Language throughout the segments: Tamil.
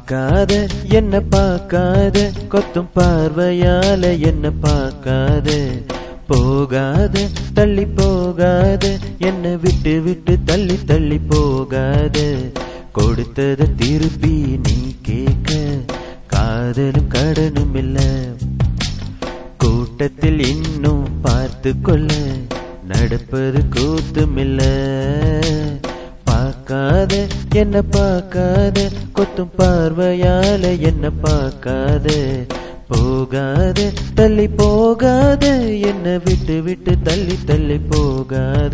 பார்க்காத என்ன பார்க்காத கொத்தும் பார்வையால என்ன பார்க்காத போகாத தள்ளி போகாத என்ன விட்டு விட்டு தள்ளி தள்ளி போகாத கொடுத்தத திருப்பி நீ கேட்க காதலும் கடனும் இல்ல கூட்டத்தில் இன்னும் பார்த்து கொள்ள நடப்பது கூத்துமில்ல பார்க்காத என்ன பார்க்காத கொத்தும் பார்வையால என்ன பார்க்காத போகாத தள்ளி போகாத என்ன விட்டு விட்டு தள்ளி தள்ளி போகாத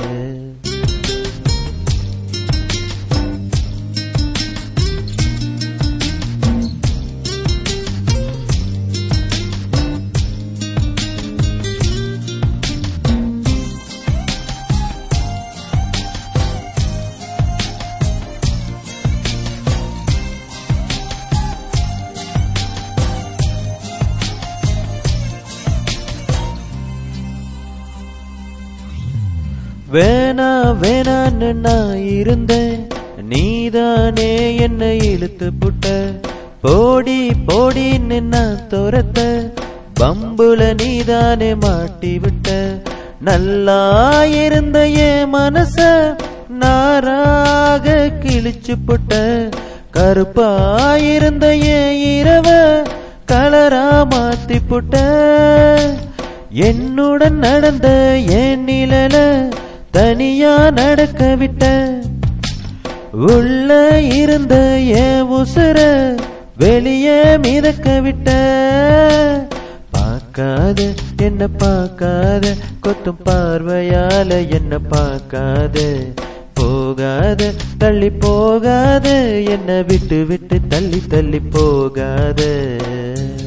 வேணா வேணான்னு நான் இருந்தேன் நீதானே என்னை இழுத்து புட்ட போடி போடின்னு நான் துரத்த பம்புல நீதானே மாட்டி விட்ட நல்லா இருந்த என் மனச நாராக கிழிச்சு புட்ட கருப்பாயிருந்த என் இரவ கலரா மாத்தி புட்ட என்னுடன் நடந்த என் நிழல தனியா நடக்க விட்ட உள்ள இருந்த என் உசுர வெளியே மிதக்க விட்ட பார்க்காத என்ன பார்க்காத கொத்தும் பார்வையால என்ன பார்க்காத போகாத தள்ளி போகாத என்ன விட்டு விட்டு தள்ளி தள்ளி போகாத